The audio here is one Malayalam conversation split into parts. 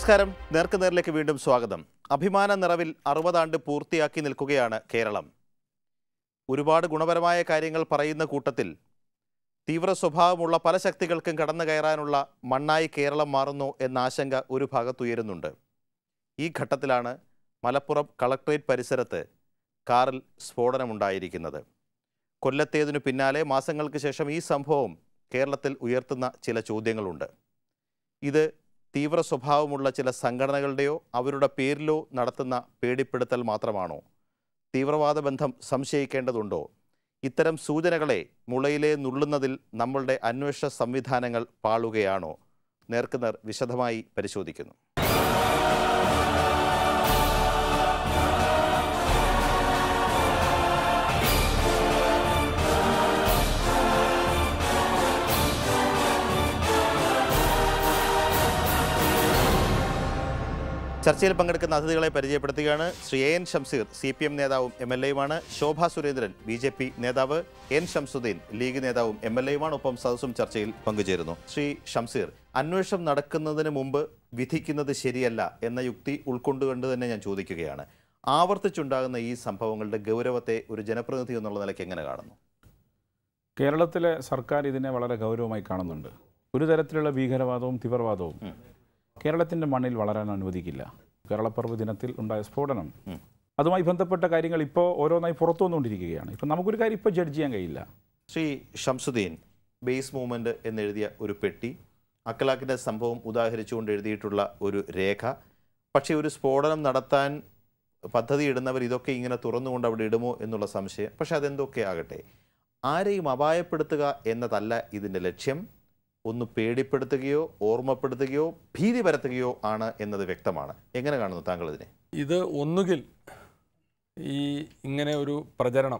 നമസ്കാരം നേർക്ക് നേരിലേക്ക് വീണ്ടും സ്വാഗതം അഭിമാന നിറവിൽ അറുപതാണ്ട് പൂർത്തിയാക്കി നിൽക്കുകയാണ് കേരളം ഒരുപാട് ഗുണപരമായ കാര്യങ്ങൾ പറയുന്ന കൂട്ടത്തിൽ തീവ്ര സ്വഭാവമുള്ള പല ശക്തികൾക്കും കടന്നു കയറാനുള്ള മണ്ണായി കേരളം മാറുന്നു എന്ന ആശങ്ക ഒരു ഭാഗത്തുയരുന്നുണ്ട് ഈ ഘട്ടത്തിലാണ് മലപ്പുറം കളക്ട്രേറ്റ് പരിസരത്ത് കാറിൽ സ്ഫോടനമുണ്ടായിരിക്കുന്നത് കൊല്ലത്തേതിനു പിന്നാലെ മാസങ്ങൾക്ക് ശേഷം ഈ സംഭവം കേരളത്തിൽ ഉയർത്തുന്ന ചില ചോദ്യങ്ങളുണ്ട് ഇത് തീവ്ര സ്വഭാവമുള്ള ചില സംഘടനകളുടെയോ അവരുടെ പേരിലോ നടത്തുന്ന പേടിപ്പെടുത്തൽ മാത്രമാണോ തീവ്രവാദ ബന്ധം സംശയിക്കേണ്ടതുണ്ടോ ഇത്തരം സൂചനകളെ മുളയിലെ നുള്ളുന്നതിൽ നമ്മളുടെ അന്വേഷണ സംവിധാനങ്ങൾ പാളുകയാണോ നേർക്കുനേർ വിശദമായി പരിശോധിക്കുന്നു ചർച്ചയിൽ പങ്കെടുക്കുന്ന അതിഥികളെ പരിചയപ്പെടുത്തുകയാണ് Shri A N Shamseer C P M നേതാവും എം എൽ എയുമാണ് Shobha Surendran B J P നേതാവ് എൻ ഷംസുദ്ദീൻ ലീഗ് നേതാവും എം എൽ എയുമാണ് ഒപ്പം സദസ്സും ചർച്ചയിൽ പങ്കുചേരുന്നു ശ്രീ ഷംസീർ അന്വേഷണം നടക്കുന്നതിന് മുമ്പ് വിധിക്കുന്നത് ശരിയല്ല എന്ന യുക്തി ഉൾക്കൊണ്ടുകൊണ്ട് തന്നെ ഞാൻ ചോദിക്കുകയാണ് ആവർത്തിച്ചുണ്ടാകുന്ന ഈ സംഭവങ്ങളുടെ ഗൗരവത്തെ ഒരു ജനപ്രതിനിധി എന്നുള്ള നിലയ്ക്ക് എങ്ങനെ കാണുന്നു കേരളത്തിലെ സർക്കാർ ഇതിനെ വളരെ ഗൗരവമായി കാണുന്നുണ്ട് ഒരു തരത്തിലുള്ള ഭീകരവാദവും തീവ്രവാദവും ഉം. കേരളത്തിൻ്റെ മണ്ണിൽ വളരാൻ അനുവദിക്കില്ല കേരളപ്പർവ് ദിനത്തിൽ ഉണ്ടായ സ്ഫോടനം ഉം. അതുമായി ബന്ധപ്പെട്ട കാര്യങ്ങൾ ഇപ്പോൾ ഓരോന്നായി പുറത്തു വന്നുകൊണ്ടിരിക്കുകയാണ് ഇപ്പം നമുക്കൊരു കാര്യം ഇപ്പോൾ ജഡ്ജ് ചെയ്യാൻ കഴിയില്ല ശ്രീ ഷംസുദ്ദീൻ ബേസ് മൂവ്മെന്റ് എന്നെഴുതിയ ഒരു പെട്ടി അക്കലാക്കിന്റെ സംഭവം ഉദാഹരിച്ചുകൊണ്ട് എഴുതിയിട്ടുള്ള ഒരു രേഖ പക്ഷേ ഒരു സ്ഫോടനം നടത്താൻ പദ്ധതി ഇടുന്നവർ ഇതൊക്കെ ഇങ്ങനെ തുറന്നുകൊണ്ട് അവിടെ ഇടുമോ എന്നുള്ള സംശയം പക്ഷെ അതെന്തൊക്കെ ആകട്ടെ ആരെയും അപായപ്പെടുത്തുക എന്നതല്ല ഇതിൻ്റെ ലക്ഷ്യം ഒന്ന് പേടിപ്പെടുത്തുകയോ ഓർമ്മപ്പെടുത്തുകയോ ഭീതി പരത്തുകയോ ആണ് എന്നത് വ്യക്തമാണ് എങ്ങനെ കാണുന്നു താങ്കൾ ഇതിനെ ഇത് ഒന്നുകിൽ ഈ ഇങ്ങനെ ഒരു പ്രചരണം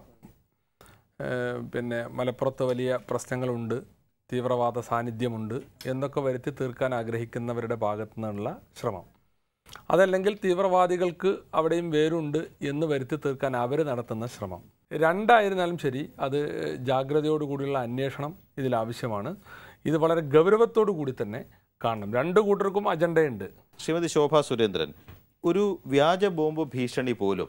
ഏഹ്, പിന്നെ മലപ്പുറത്ത് വലിയ പ്രശ്നങ്ങളുണ്ട് തീവ്രവാദ സാന്നിധ്യമുണ്ട് എന്നൊക്കെ വരുത്തി തീർക്കാൻ ആഗ്രഹിക്കുന്നവരുടെ ഭാഗത്തു നിന്നുള്ള ശ്രമം അതല്ലെങ്കിൽ തീവ്രവാദികൾക്ക് അവിടെയും വേരുണ്ട് എന്ന് വരുത്തി തീർക്കാൻ അവർ നടത്തുന്ന ശ്രമം രണ്ടായിരുന്നാലും ശരി അത് ജാഗ്രതയോടുകൂടിയുള്ള അന്വേഷണം ഇതിൽ ആവശ്യമാണ് ഇത് വളരെ ഗൗരവത്തോടു കൂടി തന്നെ കാണണം രണ്ട് കൂട്ടർക്കും അജണ്ടയുണ്ട് ശ്രീമതി ശോഭ സുരേന്ദ്രൻ ഒരു വ്യാജ ബോംബ് ഭീഷണി പോലും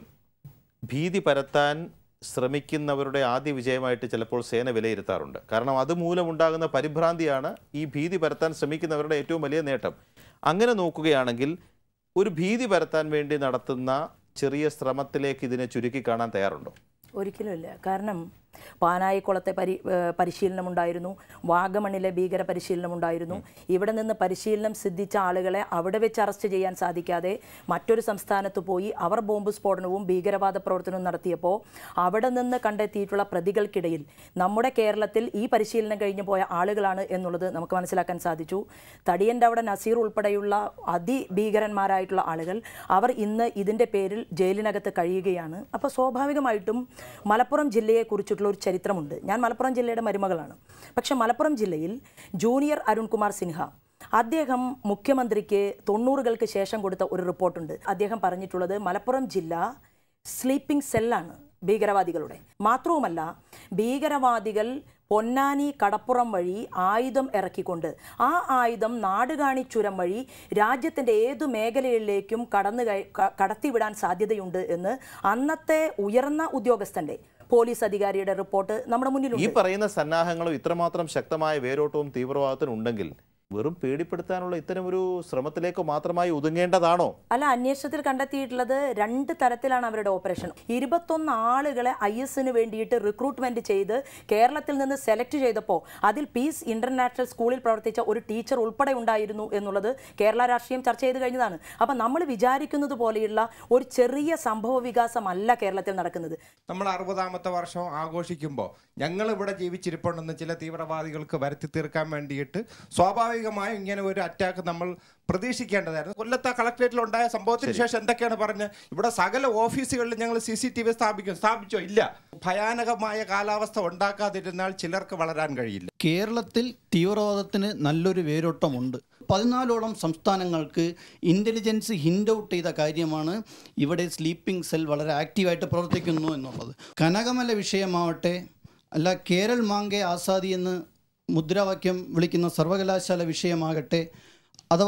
ഭീതി പരത്താൻ ശ്രമിക്കുന്നവരുടെ ആദ്യ വിജയമായിട്ട് ചിലപ്പോൾ സേന വിലയിരുത്താറുണ്ട് കാരണം അതുമൂലമുണ്ടാകുന്ന പരിഭ്രാന്തിയാണ് ഈ ഭീതി പരത്താൻ ശ്രമിക്കുന്നവരുടെ ഏറ്റവും വലിയ നേട്ടം അങ്ങനെ നോക്കുകയാണെങ്കിൽ ഒരു ഭീതി പരത്താൻ വേണ്ടി നടത്തുന്ന ചെറിയ ശ്രമത്തിലേക്ക് ഇതിനെ ചുരുക്കി കാണാൻ തയ്യാറുണ്ടോ ഒരിക്കലുമില്ല കാരണം പാനായിക്കുളത്തെ പരി ഏഹ് പരിശീലനമുണ്ടായിരുന്നു വാഗമണിലെ ഭീകര പരിശീലനമുണ്ടായിരുന്നു ഇവിടെ നിന്ന് പരിശീലനം സിദ്ധിച്ച ആളുകളെ അവിടെ വെച്ച് അറസ്റ്റ് ചെയ്യാൻ സാധിക്കാതെ മറ്റൊരു സംസ്ഥാനത്ത് പോയി അവർ ബോംബ് സ്ഫോടനവും ഭീകരവാദ പ്രവർത്തനവും നടത്തിയപ്പോൾ അവിടെ നിന്ന് കണ്ടെത്തിയിട്ടുള്ള പ്രതികൾക്കിടയിൽ നമ്മുടെ കേരളത്തിൽ ഈ പരിശീലനം കഴിഞ്ഞു പോയ ആളുകളാണ് എന്നുള്ളത് നമുക്ക് മനസ്സിലാക്കാൻ സാധിച്ചു തടിയൻ്റെ അവിടെ നസീർ ഉൾപ്പെടെയുള്ള അതിഭീകരന്മാരായിട്ടുള്ള ആളുകൾ അവർ ഇന്ന് ഇതിൻ്റെ പേരിൽ ജയിലിനകത്ത് കഴിയുകയാണ് അപ്പോൾ സ്വാഭാവികമായിട്ടും മലപ്പുറം ജില്ലയെക്കുറിച്ചിട്ടുള്ള ഒരു ചരിത്രമുണ്ട് ഞാൻ മലപ്പുറം ജില്ലയുടെ മരുമകളാണ് പക്ഷെ മലപ്പുറം ജില്ലയിൽ ജൂനിയർ അരുൺകുമാർ സിൻഹ അദ്ദേഹം മുഖ്യമന്ത്രിക്ക് തൊണ്ണൂറുകൾക്ക് ശേഷം കൊടുത്ത ഒരു റിപ്പോർട്ടുണ്ട് അദ്ദേഹം പറഞ്ഞിട്ടുള്ളത് മലപ്പുറം ജില്ല സ്ലീപ്പിംഗ് സെല്ലാണ് ഭീകരവാദികളുടെ മാത്രവുമല്ല ഭീകരവാദികൾ പൊന്നാനി കടപ്പുറം വഴി ആയുധം ഇറക്കിക്കൊണ്ട് ആ ആയുധം നാടുകാണി ചുരം വഴി രാജ്യത്തിൻ്റെ ഏതു മേഖലകളിലേക്കും കടന്നു കയ- ക- കടത്തിവിടാൻ സാധ്യതയുണ്ട് എന്ന് അന്നത്തെ ഉയർന്ന ഉദ്യോഗസ്ഥൻ്റെ പോലീസ് അധികാരിയുടെ റിപ്പോർട്ട് നമ്മുടെ ഈ മുന്നിലുണ്ട് പറയുന്ന സന്നാഹങ്ങളും ഇത്രമാത്രം ശക്തമായ വേരോട്ടവും തീവ്രവാദത്തിനുണ്ടെങ്കിൽ വെറും പേടിപ്പെടുത്താനുള്ള ഇത്തരം ഒരു ശ്രമത്തിലേക്ക് മാത്രമായി ഒതുങ്ങേണ്ടതാണോ അല്ല അന്വേഷണത്തിൽ കണ്ടെത്തിയിട്ടുള്ളത് രണ്ട് തരത്തിലാണ് അവരുടെ ഓപ്പറേഷൻ ഇരുപത്തൊന്ന് ആളുകളെ ഐ എസിന് വേണ്ടിയിട്ട് റിക്രൂട്ട്മെന്റ് ചെയ്ത് കേരളത്തിൽ നിന്ന് സെലക്ട് ചെയ്തപ്പോൾ അതിൽ പീസ് ഇന്റർനാഷണൽ സ്കൂളിൽ പ്രവർത്തിച്ച ഒരു ടീച്ചർ ഉൾപ്പെടെ ഉണ്ടായിരുന്നു എന്നുള്ളത് കേരള രാഷ്ട്രീയം ചർച്ച ചെയ്ത് കഴിഞ്ഞതാണ് അപ്പം നമ്മൾ വിചാരിക്കുന്നത് പോലെയുള്ള ഒരു ചെറിയ സംഭവ വികാസമല്ല കേരളത്തിൽ നടക്കുന്നത് നമ്മൾ അറുപതാമത്തെ വർഷം ആഘോഷിക്കുമ്പോൾ ഞങ്ങൾ ഇവിടെ ജീവിച്ചിരിപ്പുണ്ടെന്ന് ചില തീവ്രവാദികൾക്ക് വരുത്തി തീർക്കാൻ വേണ്ടിയിട്ട് സ്വാഭാവികമായും ഇങ്ങനെ ഒരു അറ്റാക്ക് നമ്മൾ പ്രതീക്ഷിക്കേണ്ടതായിരുന്നു കൊല്ലത്തെ കളക്ടറേറ്റിൽ ഉണ്ടായ സംഭവത്തിന് ശേഷം എന്തൊക്കെയാണ് പറഞ്ഞത് ഇവിടെ സകല ഓഫീസുകളിൽ ഞങ്ങൾ സി സി ടി വി സ്ഥാപിക്കും സ്ഥാപിച്ചോ ഇല്ല ഭയാനകമായ കാലാവസ്ഥ ഉണ്ടാക്കാതിരുന്നാൽ ചിലർക്ക് വളരാൻ കഴിയില്ല കേരളത്തിൽ തീവ്രവാദത്തിന് നല്ലൊരു വേരോട്ടമുണ്ട് പതിനാലോളം സംസ്ഥാനങ്ങൾക്ക് ഇൻ്റലിജൻസ് ഹിൻഡ് ഔട്ട് ചെയ്ത കാര്യമാണ് ഇവിടെ സ്ലീപ്പിംഗ് സെൽ വളരെ ആക്റ്റീവായിട്ട് പ്രവർത്തിക്കുന്നു എന്നുള്ളത് കനകമല വിഷയമാവട്ടെ അല്ല കേരൾ മാങ്കെ ആസാദി എന്ന് മുദ്രാവാക്യം വിളിക്കുന്ന സർവകലാശാല വിഷയമാകട്ടെ അഥവാ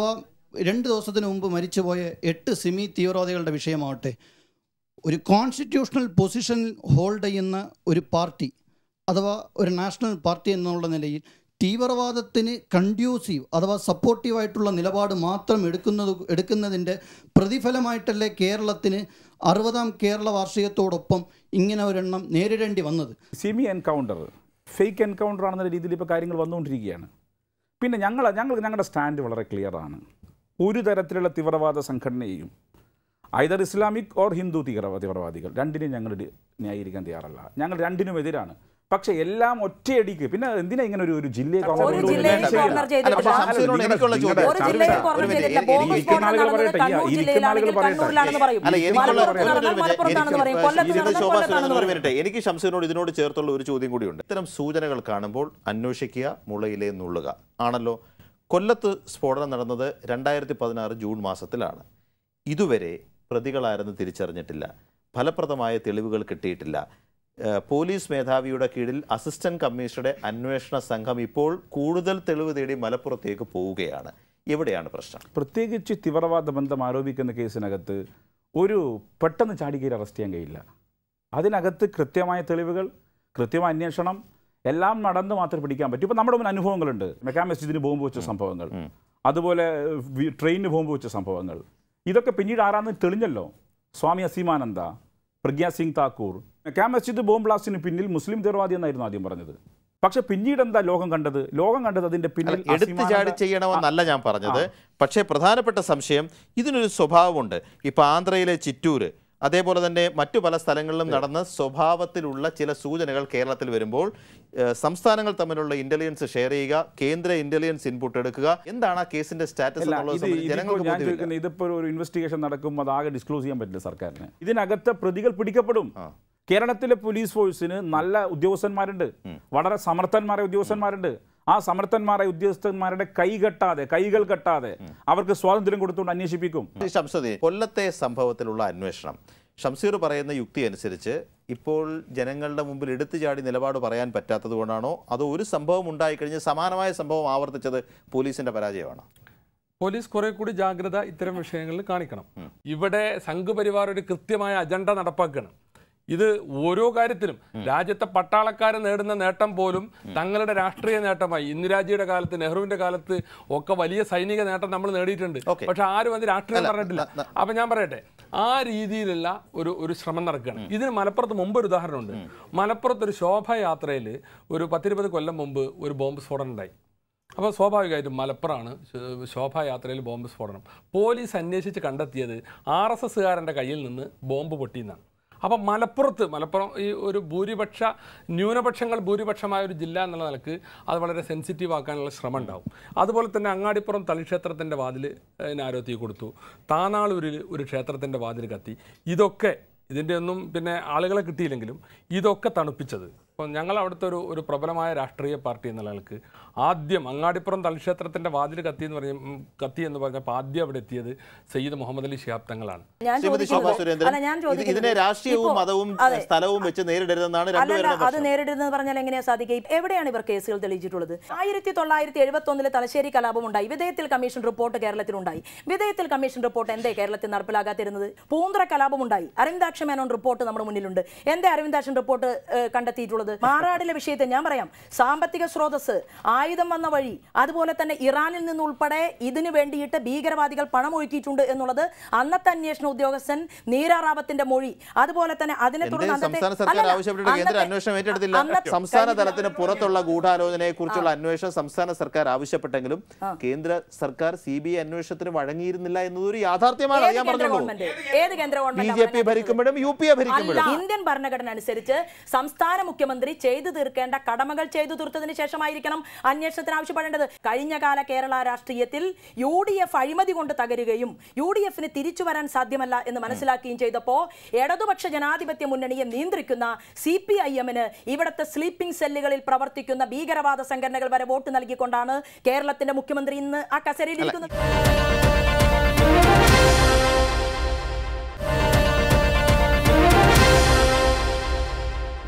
രണ്ട് ദിവസത്തിന് മുമ്പ് മരിച്ചുപോയ എട്ട് സിമി തീവ്രവാദികളുടെ വിഷയമാവട്ടെ ഒരു കോൺസ്റ്റിറ്റ്യൂഷണൽ പൊസിഷൻ ഹോൾഡ് ചെയ്യുന്ന ഒരു പാർട്ടി അഥവാ ഒരു നാഷണൽ പാർട്ടി എന്നുള്ള നിലയിൽ തീവ്രവാദത്തിന് കൺഡ്യൂസീവ് അഥവാ സപ്പോർട്ടീവായിട്ടുള്ള നിലപാട് മാത്രം എടുക്കുന്നത് എടുക്കുന്നതിൻ്റെ പ്രതിഫലമായിട്ടല്ലേ കേരളത്തിന് അറുപതാം കേരള വാർഷികത്തോടൊപ്പം ഇങ്ങനെ ഒരെണ്ണം നേരിടേണ്ടി വന്നത് സെമി എൻകൗണ്ടർ ഫേക്ക് എൻകൗണ്ടർ ആണെന്ന രീതിയിൽ ഇപ്പോൾ കാര്യങ്ങൾ വന്നുകൊണ്ടിരിക്കുകയാണ് പിന്നെ ഞങ്ങൾ ഞങ്ങൾ ഞങ്ങളുടെ സ്റ്റാൻഡ് വളരെ ക്ലിയറാണ് ഒരു തരത്തിലുള്ള തീവ്രവാദ സംഘടനയെയും ഐദർ ഇസ്ലാമിക് ഓർ ഹിന്ദു തീവ്രവാ തീവ്രവാദികൾ രണ്ടിനെയും ഞങ്ങൾ ഡി- ന്യായീകരിക്കാൻ തയ്യാറല്ല ഞങ്ങൾ രണ്ടിനും എതിരാണ് പക്ഷേ എല്ലാം ഒറ്റയടിക്ക് പിന്നെ എന്തിനാ ഇങ്ങനെ ഒരു ഒരു ജില്ലയെ corner ഒരു ചെയ്തുകൊണ്ട് ജില്ലയിൽ ശരിയല്ല. corner അല്ല, പക്ഷേ ചെയ്തിട്ടില്ല. ശംസീറിനോട് എനിക്കുള്ള ചോദ്യം ഒരു ജില്ലയിൽ ഒരു കുറഞ്ഞ മിനിറ്റ്, ജില്ല എനിക്ക് ബോംബ് എനിക്ക് സ്ഫോടനം ആളുകൾ നടന്നത് പറയട്ടെ, കണ്ണൂർ ഈ ഇരിക്കുന്ന ജില്ലയിലാണെങ്കിൽ ആളുകൾ പറയട്ടെ. കണ്ണൂരിലാണെന്ന് പറയും അല്ല എനിക്കുള്ള മലപ്പുറത്ത് ഒരു നടന്നാൽ മിനിറ്റ്, മലപ്പുറത്താണെന്ന് പറയും എനിക്ക് കൊല്ലത്ത് ഇതിന് നടന്നാൽ ശോഭാ കൊല്ലത്താണെന്ന് സുരേന്ദ്രൻ ഒരു പറയും മിനിറ്റ് എനിക്ക് ശംസീറിനോട് ഇതിനോട് ചേർത്തുള്ള ഒരു ചോദ്യം കൂടിയുണ്ട് ഇത്തരം സൂചനകൾ കാണുമ്പോൾ അന്വേഷിക്കുക മുളയിലെ നുള്ളുക ആണല്ലോ കൊല്ലത്ത് സ്ഫോടനം നടന്നത് രണ്ടായിരത്തി പതിനാറ് ജൂൺ മാസത്തിലാണ് ഇതുവരെ പ്രതികളാരെന്ന് തിരിച്ചറിഞ്ഞിട്ടില്ല ഫലപ്രദമായ തെളിവുകൾ കിട്ടിയിട്ടില്ല ഏഹ് പോലീസ് മേധാവിയുടെ കീഴിൽ അസിസ്റ്റന്റ് കമ്മീഷണറുടെ അന്വേഷണ സംഘം ഇപ്പോൾ കൂടുതൽ തെളിവ് തേടി മലപ്പുറത്തേക്ക് പോവുകയാണ് എവിടെയാണ് പ്രശ്നം പ്രത്യേകിച്ച് തീവ്രവാദ ബന്ധം ആരോപിക്കുന്ന കേസിനകത്ത് ഒരു പെട്ടെന്ന് ചാടിക്കയിൽ അറസ്റ്റ് ചെയ്യാൻ കഴിയില്ല അതിനകത്ത് കൃത്യമായ തെളിവുകൾ കൃത്യമായ അന്വേഷണം എല്ലാം നടന്ന് മാത്രമേ പിടിക്കാൻ പറ്റൂ ഇപ്പം നമ്മുടെ മുന്നിൽ അനുഭവങ്ങളുണ്ട് മെക്കാ മസ്ജിദിന് ബോംബ് വെച്ച സംഭവങ്ങൾ അതുപോലെ വി- ട്രെയിനിന് ബോംബ് വെച്ച സംഭവങ്ങൾ ഇതൊക്കെ പിന്നീട് ആരാന്ന് തെളിഞ്ഞല്ലോ സ്വാമി അസീമാനന്ദ പ്രഗ്യാ സിംഗ് താക്കൂർ മെക്കാ മസ്ജിദ് ബോംബ് ബ്ലാസ്റ്റിന് പിന്നിൽ മുസ്ലിം തീവ്രവാദി എന്നായിരുന്നു ആദ്യം പറഞ്ഞത് പക്ഷെ പിന്നീട് എന്താ ലോകം കണ്ടത് ലോകം കണ്ടത് അതിന്റെ പിന്നിൽ അല്ല, എടുത്ത് ചാടി അസീമാനന്ദ- ചെയ്യണമെന്നല്ല ഞാൻ പറഞ്ഞത് പക്ഷേ പ്രധാനപ്പെട്ട സംശയം ഇതിനൊരു സ്വഭാവമുണ്ട് ഇപ്പൊ ആന്ധ്രയിലെ ചിറ്റൂര് അതേപോലെ തന്നെ മറ്റു പല സ്ഥലങ്ങളിലും നടന്ന സ്വഭാവത്തിലുള്ള ചില സൂചനകൾ കേരളത്തിൽ വരുമ്പോൾ ഏഹ്, സംസ്ഥാനങ്ങൾ തമ്മിലുള്ള ഇന്റലിജൻസ് ഷെയർ ചെയ്യുക കേന്ദ്ര ഇന്റലിജൻസ് ഇൻപുട്ട് എടുക്കുക എന്താണ് ആ കേസിന്റെ സ്റ്റാറ്റസ് അല്ല, എന്നുള്ളത് ഇത് സംബന്ധിച്ച് ഇതിപ്പോ ജനങ്ങൾക്ക് ഞാൻ ബോധ്യമില്ല ചോദിക്കുന്നത് ഇതിപ്പോ ഒരു ഇൻവെസ്റ്റിഗേഷൻ നടക്കും അതാകെ ഡിസ്ക്ലോസ് ചെയ്യാൻ പറ്റില്ല സർക്കാരിന് ഇതിനകത്ത് പ്രതികൾ പിടിക്കപ്പെടും കേരളത്തിലെ പോലീസ് ഫോഴ്സിന് നല്ല ഉദ്യോഗസ്ഥന്മാരുണ്ട് വളരെ സമർത്ഥന്മാരായ ഉദ്യോഗസ്ഥന്മാരുണ്ട് ആ സമർത്ഥന്മാരായ ഉദ്യോഗസ്ഥന്മാരുടെ കൈ കെട്ടാതെ കൈകൾ കെട്ടാതെ അവർക്ക് സ്വാതന്ത്ര്യം കൊടുത്തുകൊണ്ട് അന്വേഷിപ്പിക്കും ഷംസുദ്ദീൻ കൊല്ലത്തെ സംഭവത്തിലുള്ള അന്വേഷണം ഷംസീർ പറയുന്ന യുക്തി അനുസരിച്ച് ഇപ്പോൾ ജനങ്ങളുടെ മുമ്പിൽ എടുത്തു ചാടി നിലപാട് പറയാൻ പറ്റാത്തത് കൊണ്ടാണോ അതോ ഒരു സംഭവം ഉണ്ടായിക്കഴിഞ്ഞ് സമാനമായ സംഭവം ആവർത്തിച്ചത് പോലീസിന്റെ പരാജയമാണോ പോലീസ് കുറെ കൂടി ജാഗ്രത ഇത്തരം വിഷയങ്ങളിൽ കാണിക്കണം ഇവിടെ സംഘപരിവാർ ഒരു കൃത്യമായ അജണ്ട നടപ്പാക്കണം ഇത് ഓരോ കാര്യത്തിലും രാജ്യത്തെ പട്ടാളക്കാരെ നേടുന്ന നേട്ടം പോലും തങ്ങളുടെ രാഷ്ട്രീയ നേട്ടമായി ഇന്ദിരാജിയുടെ കാലത്ത് നെഹ്റുവിന്റെ കാലത്ത് ഒക്കെ വലിയ സൈനിക നേട്ടം നമ്മൾ നേടിയിട്ടുണ്ട് Okay. പക്ഷെ ആരും അത് രാഷ്ട്രീയം അല്ല, പറഞ്ഞിട്ടില്ല ന- ന- അപ്പൊ ഞാൻ പറയട്ടെ ആ രീതിയിലുള്ള ഒരു ഒരു ശ്രമം നടക്കുകയാണ് ഇതിന് മലപ്പുറത്ത് മുമ്പ് ഒരു ഉദാഹരണമുണ്ട് മലപ്പുറത്ത് ഒരു ശോഭയാത്രയിൽ ഒരു പത്തിരുപത് കൊല്ലം മുമ്പ് ഒരു ബോംബ് സ്ഫോടനം ഉണ്ടായി അപ്പോൾ സ്വാഭാവികമായിട്ടും മലപ്പുറമാണ് ശ- ശോഭായാത്രയിൽ ബോംബ് സ്ഫോടനം പോലീസ് അന്വേഷിച്ച് കണ്ടെത്തിയത് ആർ എസ് എസ്സുകാരൻ്റെ കയ്യിൽ നിന്ന് ബോംബ് പൊട്ടിയെന്നാണ് അപ്പം മലപ്പുറത്ത് മലപ്പുറം ഈ ഒരു ഭൂരിപക്ഷ ന്യൂനപക്ഷങ്ങൾ ഭൂരിപക്ഷമായ ഒരു ജില്ല എന്നുള്ള നിലക്ക് അത് വളരെ സെൻസിറ്റീവ് ആക്കാനുള്ള ശ്രമം ഉണ്ടാവും അതുപോലെ തന്നെ അങ്ങാടിപ്പുറം തളിക്ഷേത്രത്തിൻ്റെ വാതിൽ ആരോ തീ കൊടുത്തു താനാളൂരിൽ ഒരു ക്ഷേത്രത്തിൻ്റെ വാതിൽ കത്തി ഇതൊക്കെ ഇതിൻ്റെ ഒന്നും പിന്നെ ആളുകളെ കിട്ടിയില്ലെങ്കിലും ഇതൊക്കെ തണുപ്പിച്ചത് അപ്പോൾ ഞങ്ങൾ അവിടുത്തെ ഒരു ഒരു പ്രബലമായ രാഷ്ട്രീയ പാർട്ടി എന്നുള്ള നിലക്ക് ആദ്യം അങ്ങാടിപ്പുറം തൽക്ഷേത്രത്തിൻ്റെ വാതിൽ കത്തി എന്ന് പറഞ്ഞ ഉം, കത്തി എന്ന് പറഞ്ഞപ്പോൾ ആദ്യം അവിടെ എത്തിയത് സയ്യിദ് മുഹമ്മദ് അലി ശിഹാബ് തങ്ങളാണ് ഞാൻ ശ്രീമതി ശോഭാ ചോദിക്കുന്നത് സുരേന്ദ്രൻ അല്ല ഞാൻ ഇത് ചോദിക്കുന്നത് ഇതിനെ രാഷ്ട്രീയവും ഇപ്പോ- മതവും അതെ. സ്ഥലവും വെച്ച് നേരിടരുതെന്നാണ് അല്ലല്ല രണ്ടുപേരുടെ അത് പക്ഷം നേരിടുന്നത് പറഞ്ഞാൽ എങ്ങനെയാ സാധിക്കുക എവിടെയാണ് ഇവർ കേസുകൾ തെളിയിച്ചിട്ടുള്ളത് ആയിരത്തി തൊള്ളായിരത്തി എഴുപത്തി ഒന്നിലെ തലശ്ശേരി കലാപം ഉണ്ടായി വിധേയത്തിൽ കമ്മീഷൻ റിപ്പോർട്ട് കേരളത്തിലുണ്ടായി വിധേയത്തിൽ കമ്മീഷൻ റിപ്പോർട്ട് എന്തേ കേരളത്തിൽ നടപ്പിലാകാത്തിരുന്നത് പൂന്തറ കലാപം ഉണ്ടായി അരവിന്ദാക്ഷ മേനോൻ റിപ്പോർട്ട് നമ്മുടെ മുന്നിലുണ്ട് എന്തേ അരവിന്ദാക്ഷൻ റിപ്പോർട്ട് ഏഹ്, കണ്ടെത്തിയിട്ടുള്ളത് മാറാടിലെ വിഷയത്തെ ഞാൻ പറയാം സാമ്പത്തിക സ്രോതസ് ആയുധം വന്ന വഴി അതുപോലെ തന്നെ ഇറാനിൽ നിന്നുൾപ്പെടെ ഇതിനു വേണ്ടിയിട്ട് ഭീകരവാദികൾ പണം ഒഴുക്കിയിട്ടുണ്ട് എന്നുള്ളത് അന്നത്തെ അന്വേഷണ ഉദ്യോഗസ്ഥൻ നീര റാവത്തിന്റെ മൊഴി അതുപോലെ തന്നെ അതിനെ എന്തേ തുടർന്ന് അന്നത്തെ- സംസ്ഥാന സർക്കാർ അല്ലല്ല, ആവശ്യപ്പെട്ടിട്ട് കേന്ദ്ര അന്നത്തെ- അന്വേഷണം ഏറ്റെടുത്തില്ല അന്നത്തെ- സംസ്ഥാന കഴിഞ്ഞ- തലത്തിന് പുറത്തുള്ള ഗൂഢാലോചനയെ കുറിച്ചുള്ള അന്വേഷണം സംസ്ഥാന സർക്കാർ ആവശ്യപ്പെട്ടെങ്കിലും കേന്ദ്ര സർക്കാർ സി ബി ഐ അന്വേഷണത്തിന് വഴങ്ങിയിരുന്നില്ല എന്നതൊരു യാഥാർത്ഥ്യമാണ് ഏത് ഞാൻ കേന്ദ്ര പറഞ്ഞോളൂ ഗവൺമെന്റ്? ഏത് കേന്ദ്ര ബി ഗവൺമെന്റ് ജെ പി അവരെ ഭരിക്കുമ്പോഴും യു പി എ ഭരിക്കുമ്പോഴും അല്ല, ഇന്ത്യൻ ഭരണഘടന അനുസരിച്ച് സംസ്ഥാന മുഖ്യമന്ത്രി ചെയ്തു തീർക്കേണ്ട കടമകൾ ചെയ്തു തീർത്തതിന് ശേഷമായിരിക്കണം അന്വേഷണത്തിന് ആവശ്യപ്പെടേണ്ടത് കഴിഞ്ഞ കാല കേരള രാഷ്ട്രീയത്തിൽ യു ഡി എഫ് അഴിമതി കൊണ്ട് തകരുകയും യു ഡി എഫിന് തിരിച്ചു വരാൻ സാധ്യമല്ല എന്ന് മനസ്സിലാക്കുകയും ചെയ്തപ്പോ ഇടതുപക്ഷ ജനാധിപത്യ മുന്നണിയെ നിയന്ത്രിക്കുന്ന സി പി ഐ എമ്മിന് ഇവിടുത്തെ സ്ലീപ്പിംഗ് സെല്ലുകളിൽ പ്രവർത്തിക്കുന്ന ഭീകരവാദ സംഘടനകൾ വരെ വോട്ട് നൽകിക്കൊണ്ടാണ് കേരളത്തിന്റെ മുഖ്യമന്ത്രി ഇന്ന് ആ കസേരയിൽ ഇരിക്കുന്നത്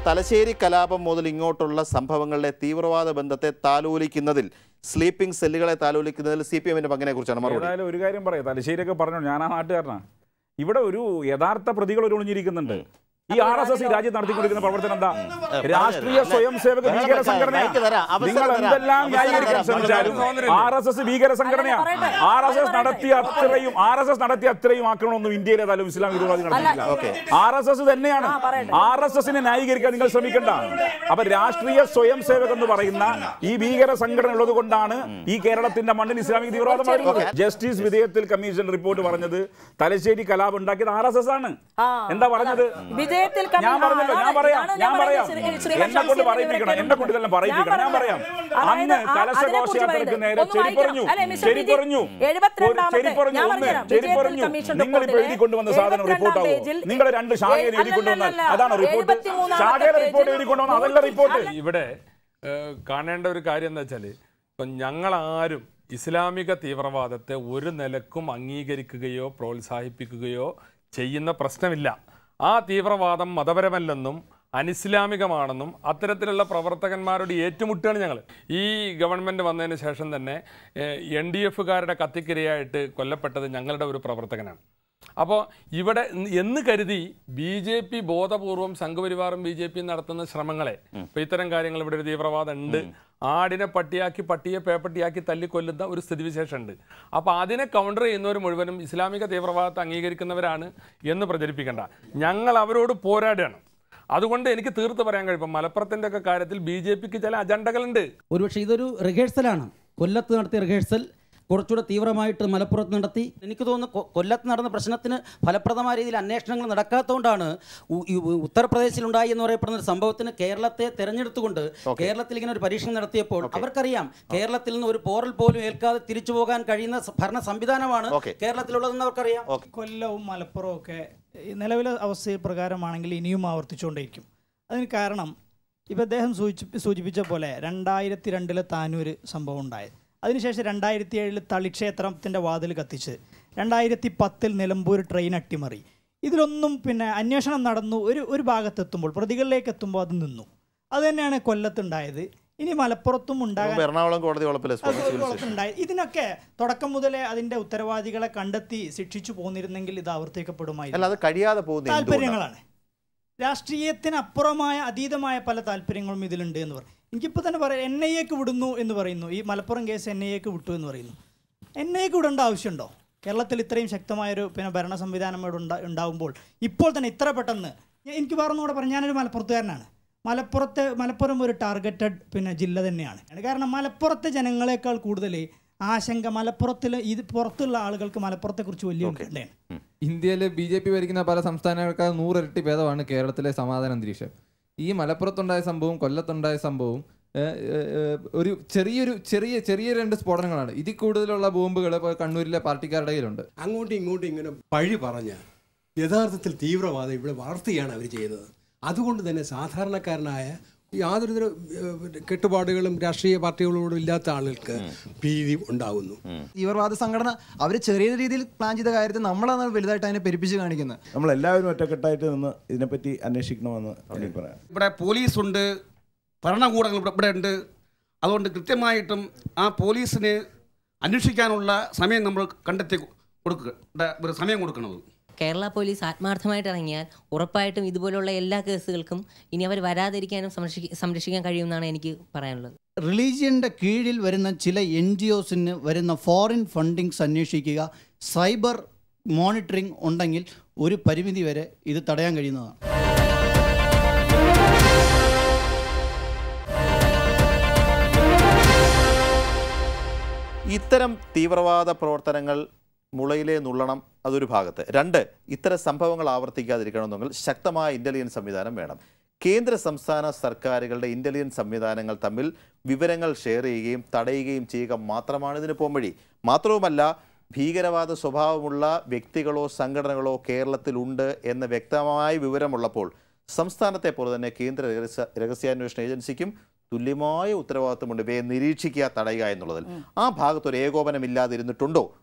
തലശ്ശേരി കലാപം മുതൽ ഇങ്ങോട്ടുള്ള സംഭവങ്ങളുടെ തീവ്രവാദ ബന്ധത്തെ താലോലിക്കുന്നതിൽ സ്ലീപ്പിംഗ് സെല്ലുകളെ താലോലിക്കുന്നതിൽ സി പി എമ്മിന്റെ പങ്കിനെ കുറിച്ചാണ് മറുപടി ഏതായാലും ഒരു കാര്യം പറയാം തലശ്ശേരിയൊക്കെ പറഞ്ഞു ഞാൻ ആ നാട്ടുകാരനാണ് ഇവിടെ ഒരു യഥാർത്ഥ പ്രതികൾ ഒരു ഒളിഞ്ഞിരിക്കുന്നുണ്ട് ഈ ആർ എസ് എസ് ഈ രാജ്യത്ത് നടത്തിക്കൊണ്ടിരിക്കുന്ന പ്രവർത്തനം എന്താ രാഷ്ട്രീയ സ്വയം സേവക ഭീകര സംഘടനയാണ് മൈക്ക് തരാം, അവസരം നിങ്ങൾ തരാം, എന്തെല്ലാം അവസരം ന്യായീകരിക്കാൻ തരാം. ശ്രമിച്ചാലും ആർ എസ് എസ് ഭീകര സംഘടനയാണ് പറയട്ടെ. ആർ എസ് എസ് പറയട്ടെ. നടത്തിയ അത്രയും ആർ എസ് എസ് നടത്തിയ അത്രയും ആക്രമണമൊന്നും ഇന്ത്യയിലെ ഏതായാലും ഇസ്ലാം വിരോധി നടത്തിയില്ല ഓക്കേ. ആർ എസ് എസ് തന്നെയാണ് ആർ എസ് എസിനെ ന്യായീകരിക്കാൻ നിങ്ങൾ ശ്രമിക്കണ്ട അപ്പൊ രാഷ്ട്രീയ സ്വയം സേവക് എന്ന് പറയുന്ന ഈ ഭീകര സംഘടന ഉള്ളത് കൊണ്ടാണ് ഈ കേരളത്തിന്റെ മണ്ണിൽ ഇസ്ലാമിക തീവ്രവാദം വരുന്നത് ജസ്റ്റിസ് വിധേയത്തിൽ കമ്മീഷൻ റിപ്പോർട്ട് പറഞ്ഞത് തലശ്ശേരി കലാപം ഉണ്ടാക്കിയത് ആർ എസ് എസ് ആണ് ആ. എന്താ പറഞ്ഞത് വിജയത്തിൽ കമ്മി- ഞാൻ പറഞ്ഞല്ലോ ഞാൻ അതാണ് പറയാം ഇതാണ് ഞാൻ ഞാൻ പറയാം പറയുന്നത് ശ്രീ- ശ്രീ എന്നെ കൊണ്ട് ശംസീറിനെ പറയിപ്പിക്കണം വിവരം എന്നെ കൊണ്ട് ഇതെല്ലാം പറയിപ്പിക്കണം ഞാൻ പറയാം അതായത് അന്ന് ആ- കലശ അതിനെക്കുറിച്ച് ഘോഷയാത്രയ്ക്ക് പറയുന്നത്. നേരെ ഒന്ന് ചെരി വായിക്കണം. പറഞ്ഞു അല്ലേ, മിസ്റ്റർ ചെരി വിജി? പറഞ്ഞു എഴുപത്തിരണ്ടാമത്തെ- ചെരി പറഞ്ഞു ഞാൻ ഒന്ന് പറഞ്ഞുതരാം. ചെരി വിജയത്തിൽ പറഞ്ഞു കമ്മീഷൻ നിങ്ങൾ ഇപ്പൊ റിപ്പോർട്ടിലെ എഴുതി കൊണ്ടുവന്ന സാധനം റിപ്പോർട്ട് ആവോ പേജിൽ- നിങ്ങൾ രണ്ട് ശാഖയിൽ അല്ലല്ല, എഴുതി കൊണ്ടുവന്നാൽ അല്ലല്ല. അതാണ് റിപ്പോർട്ട് എഴുപത്തിമൂന്നാമത്തെ ശാഖയിലെ റിപ്പോർട്ട് പേജിൽ എഴുതി കൊണ്ടുവന്ന അതല്ല റിപ്പോർട്ട് ഇവിടെ ഏഹ്, കാണേണ്ട ഒരു കാര്യം എന്താ വെച്ചാൽ ഇപ്പം ഞങ്ങളാരും ഇസ്ലാമിക തീവ്രവാദത്തെ ഒരു നിലക്കും അംഗീകരിക്കുകയോ പ്രോത്സാഹിപ്പിക്കുകയോ ചെയ്യുന്ന പ്രശ്നമില്ല ആ തീവ്രവാദം മതപരമല്ലെന്നും അനിസ്ലാമികമാണെന്നും അത്തരത്തിലുള്ള പ്രവർത്തകന്മാരോട് ഏറ്റുമുട്ടുകയാണ് ഞങ്ങൾ ഈ ഗവൺമെൻറ് വന്നതിന് ശേഷം തന്നെ എൻ ഡി എഫുകാരുടെ കത്തിക്കിരയായിട്ട് കൊല്ലപ്പെട്ടത് ഞങ്ങളുടെ ഒരു പ്രവർത്തകനാണ് അപ്പോൾ ഇവിടെ എന്ന് കരുതി ബി ജെ പി ബോധപൂർവം സംഘപരിവാറും ബി ജെ പിയും നടത്തുന്ന ശ്രമങ്ങളെ ഇപ്പൊ ഇത്തരം കാര്യങ്ങൾ ഇവിടെ ഒരു തീവ്രവാദം ഉണ്ട് ആടിനെ പട്ടിയാക്കി പട്ടിയെ പേപ്പട്ടിയാക്കി തല്ലിക്കൊല്ലുന്ന ഒരു സ്ഥിതിവിശേഷമുണ്ട് അപ്പോൾ അതിനെ കൗണ്ടർ ചെയ്യുന്നവർ മുഴുവനും ഇസ്ലാമിക തീവ്രവാദത്തെ അംഗീകരിക്കുന്നവരാണ് എന്ന് പ്രചരിപ്പിക്കേണ്ട ഞങ്ങൾ അവരോട് പോരാടുകയാണ് അതുകൊണ്ട് എനിക്ക് തീർത്ത് പറയാൻ കഴിയും ഇപ്പം മലപ്പുറത്തിൻ്റെ ഒക്കെ കാര്യത്തിൽ ബി ജെ പിക്ക് ചില അജണ്ടകളുണ്ട് ഒരുപക്ഷെ ഇതൊരു റിഹേഴ്സലാണ് കൊല്ലത്ത് നടത്തിയ റിഹേഴ്സൽ കുറച്ചുകൂടെ തീവ്രമായിട്ട് മലപ്പുറത്ത് നടത്തി എനിക്ക് തോന്നുന്നു കൊ- കൊല്ലത്ത് നടന്ന പ്രശ്നത്തിന് ഫലപ്രദമായ രീതിയിൽ അന്വേഷണങ്ങൾ നടക്കാത്തതുകൊണ്ടാണ് ഉ- ഈ ഉ- ഉത്തർപ്രദേശിലുണ്ടായി എന്ന് പറയപ്പെടുന്ന ഒരു സംഭവത്തിന് കേരളത്തെ തെരഞ്ഞെടുത്തുകൊണ്ട് കേരളത്തിൽ ഇങ്ങനെ ഒരു പരീക്ഷണം നടത്തിയപ്പോൾ അവർക്കറിയാം കേരളത്തിൽ നിന്ന് ഒരു പോറൽ പോലും ഏൽക്കാതെ തിരിച്ചു പോകാൻ കഴിയുന്ന സ- ഭരണ സംവിധാനമാണ് Okay. കേരളത്തിലുള്ളതെന്ന് അവർക്കറിയാം കൊല്ലവും മലപ്പുറവും ഒക്കെ ഈ നിലവിലെ അവസ്ഥ പ്രകാരമാണെങ്കിൽ ഇനിയും ആവർത്തിച്ചുകൊണ്ടേയിരിക്കും അതിന് കാരണം ഇപ്പോൾ അദ്ദേഹം സൂചിപ്പി സൂചിപ്പിച്ച പോലെ രണ്ടായിരത്തി രണ്ടിലെ താനൂര് സംഭവം ഉണ്ടായത് അതിനുശേഷം രണ്ടായിരത്തി ഏഴിൽ തളിക്ഷേത്രത്തിൻ്റെ വാതിൽ കത്തിച്ച് രണ്ടായിരത്തി പത്തിൽ നിലമ്പൂർ ട്രെയിൻ അട്ടിമറി ഇതിലൊന്നും പിന്നെ അന്വേഷണം നടന്നു ഒരു ഒരു ഭാഗത്തെത്തുമ്പോൾ പ്രതികളിലേക്ക് എത്തുമ്പോൾ അത് നിന്നു അത് തന്നെയാണ് കൊല്ലത്തുണ്ടായത് ഇനി മലപ്പുറത്തും ഉണ്ടാകാൻ മുമ്പ് എറണാകുളം കോടതി വളപ്പിലെ അത് ഒരു കുഴപ്പമുണ്ടായി ഇതിനൊക്കെ തുടക്കം മുതലേ അതിന്റെ ഉത്തരവാദികളെ കണ്ടെത്തി ശിക്ഷിച്ചു പോന്നിരുന്നെങ്കിൽ ഇത് അല്ല ആവർത്തിക്കപ്പെടുമായിരുന്നു അത് കഴിയാതെ പോകുന്നത് എന്തുകൊണ്ടാണ് താല്പര്യങ്ങളാണ് രാഷ്ട്രീയത്തിനപ്പുറമായ അതീതമായ പല താല്പര്യങ്ങളും ഇതിലുണ്ട് എന്ന് പറയും എനിക്കിപ്പോൾ തന്നെ പറയാം എൻ ഐ എക്ക് വിടുന്നു എന്ന് പറയുന്നു ഈ മലപ്പുറം കേസ് എൻ ഐ എക്ക് വിട്ടു എന്ന് പറയുന്നു എൻ ഐ എക്ക് വിടേണ്ട ആവശ്യമുണ്ടോ കേരളത്തിൽ ഇത്രയും ശക്തമായൊരു പിന്നെ ഭരണ സംവിധാനം ഇവിടെ ഉണ്ടാ ഉണ്ടാവുമ്പോൾ ഇപ്പോൾ തന്നെ ഇത്ര പെട്ടെന്ന് ഞാൻ- എനിക്ക് പറഞ്ഞുകൂടെ പറഞ്ഞു ഞാനൊരു മലപ്പുറത്തുകാരനാണ് മലപ്പുറത്തെ മലപ്പുറം ഒരു ടാർഗറ്റഡ് പിന്നെ ജില്ല തന്നെയാണ് കാരണം മലപ്പുറത്തെ ജനങ്ങളെക്കാൾ കൂടുതൽ ആശങ്ക മലപ്പുറത്തിൽ ഇത് പുറത്തുള്ള ആളുകൾക്ക് മലപ്പുറത്തെക്കുറിച്ച് വലിയ ഉത്കണ്ഠയാണ് ഇന്ത്യയിലെ ബി ജെ പി ഭരിക്കുന്ന പല സംസ്ഥാനങ്ങൾക്കാൾ നൂറിരട്ടി ഭേദമാണ് കേരളത്തിലെ സമാധാന അന്തരീക്ഷം ഈ മലപ്പുറത്തുണ്ടായ സംഭവവും കൊല്ലത്തുണ്ടായ സംഭവവും ഏഹ്, ഏഹ്, ഏഹ്, ഒരു ചെറിയൊരു ചെറിയ ചെറിയ രണ്ട് സ്ഫോടനങ്ങളാണ് ഇതിൽ കൂടുതലുള്ള ബോംബുകൾ ഇപ്പോൾ കണ്ണൂരിലെ പാർട്ടിക്കാരുടെ കയ്യിലുണ്ട് അങ്ങോട്ടും ഇങ്ങോട്ടും ഇങ്ങനെ പഴി പറഞ്ഞ് യഥാർത്ഥത്തിൽ തീവ്രവാദം ഇവിടെ വളർത്തുകയാണ് അവർ ചെയ്യുന്നത് അതുകൊണ്ട് തന്നെ സാധാരണക്കാരനായ യാതൊരു തര ഏഹ്, കെട്ടുപാടുകളും രാഷ്ട്രീയ പാർട്ടികളോടും ഇല്ലാത്ത ആളുകൾക്ക് ഭീതി ഉണ്ടാകുന്നു തീവ്രവാദ സംഘടന അവർ ചെറിയ രീതിയിൽ പ്ലാൻ ചെയ്ത കാര്യത്തിൽ നമ്മളാണ് വലുതായിട്ട് അതിനെ പെരുപ്പിച്ച് കാണിക്കുന്നത് നമ്മളെല്ലാവരും ഒറ്റക്കെട്ടായിട്ട് നിന്ന് ഇതിനെപ്പറ്റി അന്വേഷിക്കണമെന്ന് എനിക്ക് പറയാം ഇവിടെ പോലീസുണ്ട് ഭരണകൂടങ്ങൾ ഇവിടെ ഇവിടെ ഉണ്ട് അതുകൊണ്ട് കൃത്യമായിട്ടും ആ പോലീസിന് അന്വേഷിക്കാനുള്ള സമയം നമ്മൾ കണ്ടെത്തി കൊടുക്കുക ഇവിടെ ഒരു സമയം കൊടുക്കണത് കേരള പോലീസ് ആത്മാർത്ഥമായിട്ട് ഇറങ്ങിയാൽ ഉറപ്പായിട്ടും ഇതുപോലുള്ള എല്ലാ കേസുകൾക്കും ഇനി അവർ വരാതിരിക്കാനും സംരക്ഷി സംരക്ഷിക്കാൻ കഴിയുമെന്നാണ് എനിക്ക് പറയാനുള്ളത് റിലീജിയൻ്റെ കീഴിൽ വരുന്ന ചില എൻ ജി ഒസിന് വരുന്ന ഫോറിൻ ഫണ്ടിങ്സ് അന്വേഷിക്കുക സൈബർ മോണിറ്ററിംഗ് ഉണ്ടെങ്കിൽ ഒരു പരിമിതി വരെ ഇത് തടയാൻ കഴിയുന്നതാണ് ഇത്തരം തീവ്രവാദ പ്രവർത്തനങ്ങൾ മുളയിലെ നുള്ളണം അതൊരു ഭാഗത്ത് രണ്ട് ഇത്തരം സംഭവങ്ങൾ ആവർത്തിക്കാതിരിക്കണമെന്നെങ്കിൽ ശക്തമായ ഇന്റലിജൻസ് സംവിധാനം വേണം കേന്ദ്ര സംസ്ഥാന സർക്കാരുകളുടെ ഇന്റലിജൻസ് സംവിധാനങ്ങൾ തമ്മിൽ വിവരങ്ങൾ ഷെയർ ചെയ്യുകയും തടയുകയും ചെയ്യുക മാത്രമാണ് ഇതിന് പോംവഴി മാത്രവുമല്ല ഭീകരവാദ സ്വഭാവമുള്ള വ്യക്തികളോ സംഘടനകളോ കേരളത്തിലുണ്ട് എന്ന വ്യക്തമായ വിവരമുള്ളപ്പോൾ സംസ്ഥാനത്തെ പോലെ തന്നെ കേന്ദ്ര രഹസ്യ രഹസ്യാന്വേഷണ ഏജൻസിക്കും തുല്യമായ ഉത്തരവാദിത്വമുണ്ട് ഇവയെ നിരീക്ഷിക്കുക തടയുക എന്നുള്ളതിൽ ആ ഭാഗത്ത് ഒരു ഏകോപനം ഇല്ലാതിരുന്നിട്ടുണ്ടോ